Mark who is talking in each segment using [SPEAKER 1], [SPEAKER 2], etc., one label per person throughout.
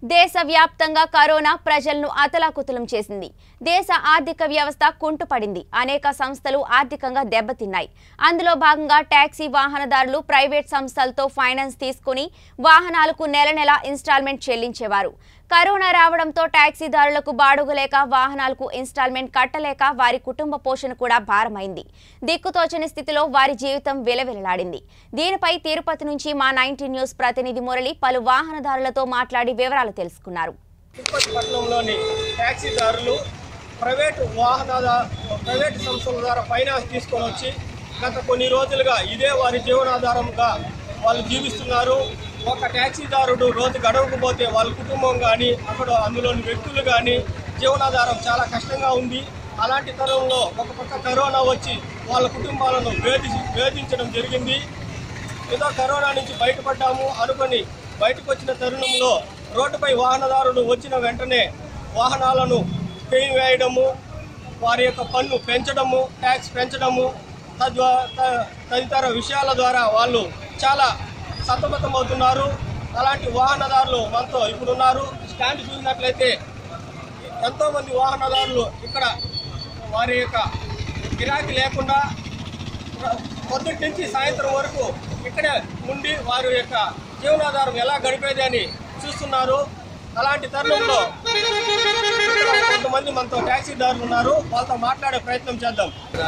[SPEAKER 1] దేశవ్యాప్తంగా కరోనా ప్రజలను అతలాకుతలం చేసింది దేశ ఆర్థిక వ్యవస్థ కుంటుపడింది అనేక సంస్థలు ఆర్థికంగా దెబ్బతిన్నాయి అందులో భాగంగా ట్యాక్సీ వాహనదారులు ప్రైవేట్ సంస్థలతో ఫైనాన్స్ తీసుకుని వాహనాలకు నెల నెల ఇన్స్టాల్మెంట్ చెల్లించేవారు కరోనా రావడంతో ట్యాక్సీదారులకు బాడుగు లేక వాహనాలకు ఇన్స్టాల్మెంట్ కట్టలేక వారి కుటుంబ పోషణ కూడా భారమైంది దిక్కుతోచని స్థితిలో వారి జీవితం విలవిలలాడింది దీనిపై తిరుపతి నుంచి మా నైన్టీ న్యూస్ ప్రతినిధి మురళి పలు వాహనదారులతో మాట్లాడి వివరాలు తెలుసుకున్నారు
[SPEAKER 2] తిరుపతి పట్టణంలోని ట్యాక్సీదారులు ప్రైవేటు వాహనాల ప్రైవేటు సంస్థల ద్వారా ఫైనాన్స్ తీసుకొని వచ్చి గత కొన్ని రోజులుగా ఇదే వారి జీవనాధారంగా వాళ్ళు జీవిస్తున్నారు ఒక ట్యాక్సీదారుడు రోజు గడవకపోతే వాళ్ళ కుటుంబం కానీ అక్కడ అందులోని వ్యక్తులు కానీ జీవనాధారం చాలా కష్టంగా ఉంది అలాంటి తరుణంలో ఒక పక్క కరోనా వచ్చి వాళ్ళ కుటుంబాలను వేధి వేధించడం జరిగింది ఏదో కరోనా నుంచి బయటపడ్డాము అనుకొని బయటకు వచ్చిన తరుణంలో రోడ్డుపై వాహనదారులు వచ్చిన వెంటనే వాహనాలను పెయిన్ వేయడము వారి యొక్క పన్ను పెంచడము ట్యాక్స్ పెంచడము తద్వా త- తదితర విషయాల ద్వారా వాళ్ళు చాలా సతమతమవుతున్నారు అలాంటి వాహనదారులు మనతో ఇప్పుడున్నారు స్టాండ్ చూసినట్లయితే ఎంతోమంది వాహనదారులు ఇక్కడ వారి యొక్క గిరాకీ లేకుండా పొద్దుటి నుంచి సాయంత్రం వరకు ఇక్కడే ఉండి వారి యొక్క జీవనాధారం ఎలా గడిపేది అని చూస్తున్నారు అలాంటి తరుణంలో ఇక్కడ కొంతమంది మనతో ట్యాక్సీదారులు ఉన్నారు వాళ్ళతో మాట్లాడే ప్రయత్నం చేద్దాం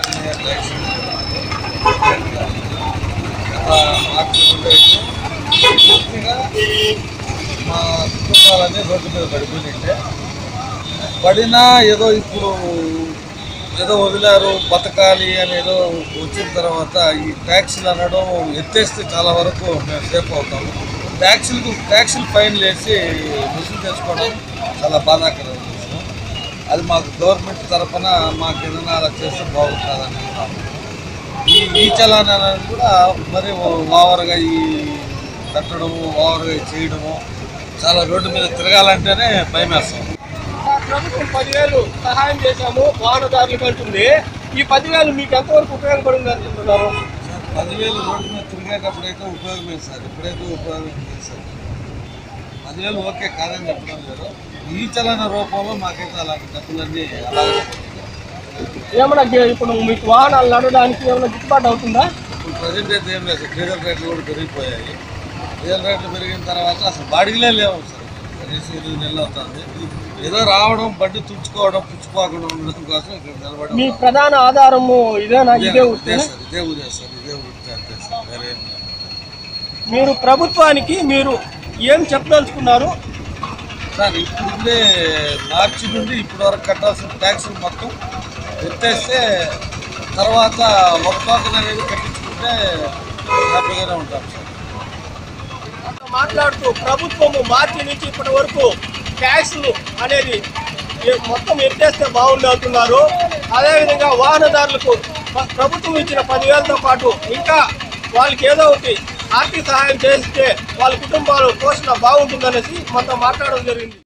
[SPEAKER 3] పూర్తిగా మా కుటుంబాలన్నీ రోడ్డు మీద పడిపోయింటే పడినా ఏదో ఇప్పుడు ఏదో వదిలారు బతకాలి అని ఏదో వచ్చిన తర్వాత ఈ ట్యాక్సీలు అనడం ఎత్తేస్తే చాలా వరకు మేము సేఫ్ అవుతాము ట్యాక్సీలకు ట్యాక్సీలు ఫైన్ వేసి రుసుము తెచ్చుకోవడం చాలా బాధాకరం విషయం అది మాకు గవర్నమెంట్ తరఫున మాకు ఏదైనా అలా చేస్తే బాగుంటుందని అనుకుంటున్నాము. ఈ ఈ చలాన్ అనేది కూడా మరి ఓవర్గా ఈ కట్టడము ఓవర్గా చేయడము చాలా రోడ్డు మీద తిరగాలంటేనే భయం వేస్తాం
[SPEAKER 2] ప్రభుత్వం పదివేలు సహాయం చేశాము వాహనదారులకు అంటుంది ఈ పదివేలు మీకు ఎంతవరకు ఉపయోగపడింది అనుకుంటున్నారు
[SPEAKER 3] పదివేలు రోడ్డు మీద తిరిగేటప్పుడు అయితే ఉపయోగమే సార్ ఇప్పుడైతే ఉపయోగం లేదు సార్ పదివేలు ఓకే కాదని చెప్పడం లేదు ఈ చలన రూపంలో మాకైతే అలాంటి డబ్బులన్నీ అలాగే
[SPEAKER 2] ఏమన్నా గి- ఇప్పుడు మీకు వాహనాలు నడవడానికి ఏమైనా గిట్టుబాటు అవుతుందా
[SPEAKER 3] ఇప్పుడు ప్రజెంట్ అయితే ఏం లేదు సార్ డీజిల్ రేట్లు కూడా పెరిగిపోయాయి డీజిల్ రేట్లు పెరిగిన తర్వాత అసలు బాడీలే లేవు సార్ కనీసం ఎనిమిది నెలలు అవుతుంది ఏదో రావడం బండి తుడుచుకోవడం పుచ్చుకోకుండా ఉండడం కోసం ఇక్కడ నిలబడి
[SPEAKER 2] మీ
[SPEAKER 3] ఉన్నాం.
[SPEAKER 2] ప్రధాన ఆధారము ఇదేనా ఇదే
[SPEAKER 3] ఇదే
[SPEAKER 2] వృత్తి
[SPEAKER 3] సార్ ఇదే ఉదే సార్ ఇదే వృత్తి అంతే సార్ వేరే ఏం లేదు.
[SPEAKER 2] మీరు ప్రభుత్వానికి మీరు ఏం చెప్పదలుచుకున్నారు
[SPEAKER 3] సార్ ఇప్పుడే మార్చి నుండి ఇప్పటి వరకు కట్టాల్సిన ట్యాక్సులు మొత్తం ఎత్తేస్తే తర్వాత ఒక టోకెన్ అనేది కట్టించుకుంటే హ్యాపీగానే ఉంటాం సార్
[SPEAKER 2] మాట్లాడుతూ ప్రభుత్వము మార్చి నుంచి ఇప్పటి వరకు ట్యాక్స్లు అనేది ఏ- మొత్తం ఎత్తేస్తే బాగుంది అంటున్నారు అదేవిధంగా వాహనదారులకు ప్ర- ప్రభుత్వం ఇచ్చిన పదివేలతో పాటు ఇంకా వాళ్ళకి ఏదో ఒకటి ఆర్థిక సహాయం చేస్తే వాళ్ళ కుటుంబాలు పోషణ బాగుంటుందనేసి మనతో మాట్లాడడం జరిగింది